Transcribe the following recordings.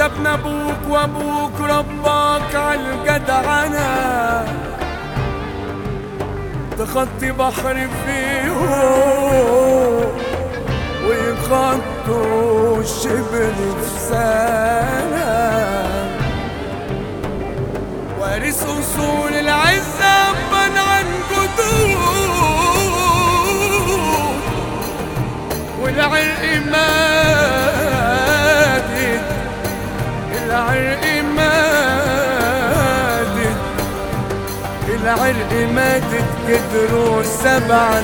ابن ابوك وابوك رباك عالجدعنة تخطي بحر فيهم ويخطوا الشبر في سنة وارث أصول العزة أبا عن جدود والعرق مادد العرق مادد العرق ماتت قدروا سبعة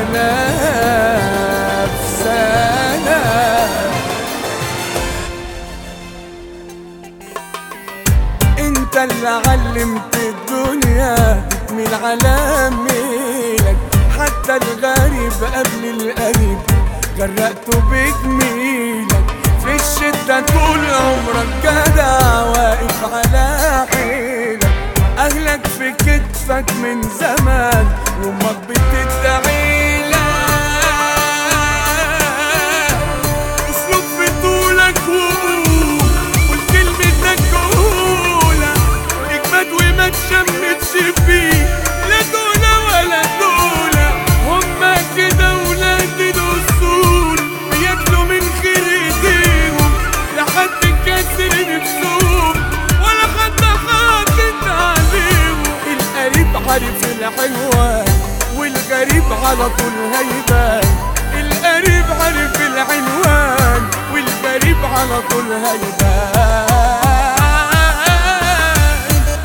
آلاف سنة انت اللي علمت الدنيا تكمل على ميلك حتى الغريب قبل القريب غرقته بجميلك في الشدة طول عمرك جدع واقف على حيلك أهلك في كتفك من زمان وأمك بتدعي لك اسلوب في طولك وقول والكلمتك قولة اجمد وما تشمتش فيه لا دولة ولا دولة هما كده ولاد الاصول بياكلوا من خير ايديهم لحد كسر نفسهم ولا حد حاطط عليهم القريب عارف الحلوة والغريب على طول هيبان القريب عارف العنوان والغريب على طول هيبان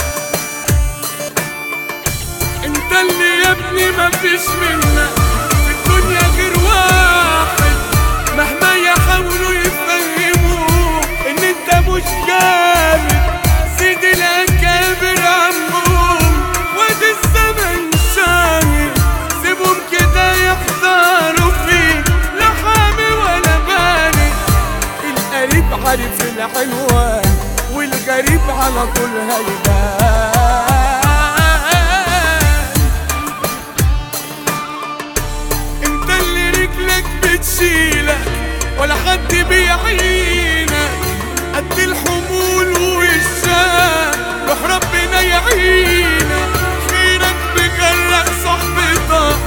انت اللي يا ابني مفيش منك في الدنيا غير واحد مهما يحاولوا يفهموك ان انت مش جامد سيد الاكابر عمهم وادي الزمن شاهد سيبهم كده يحضروا فيك لا حامي ولا بارد القريب عارف الحلوان والغريب على طول هيبان انت اللي رجلك بتشيلك ولا حد بيعينك قد الحمول والشام روح ربنا يعينك خيرك بغرق صحبتك